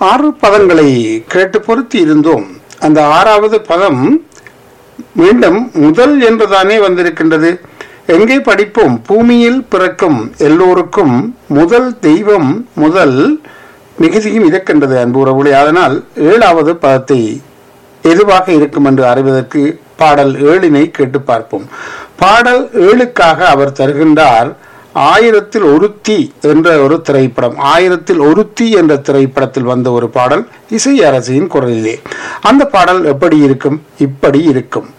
ஆறு பதங்களை கேட்டு பொருத்தி இருந்தோம் அந்த ஆறாவது பதம் மீண்டும் முதல் என்றுதானே வந்திருக்கின்றது எங்கே படிப்போம் பூமியில் பிறக்கும் எல்லோருக்கும் முதல் தெய்வம் முதல் மிகுதியும் இருக்கின்றது அன்பு உறவுகளே அதனால் ஏழாவது பதத்தை எதுவாக இருக்கும் என்று அறிவதற்கு பாடல் ஏழினை கேட்டு பார்ப்போம் பாடல் ஏழுக்காக அவர் தருகின்றார் ஆயிரத்தில் ஒருத்தி என்ற ஒரு திரைப்படம் ஆயிரத்தில் ஒருத்தி என்ற திரைப்படத்தில் வந்த ஒரு பாடல் இசை அரசியின் குரலிலே அந்த பாடல் எப்படி இருக்கும் இப்படி இருக்கும்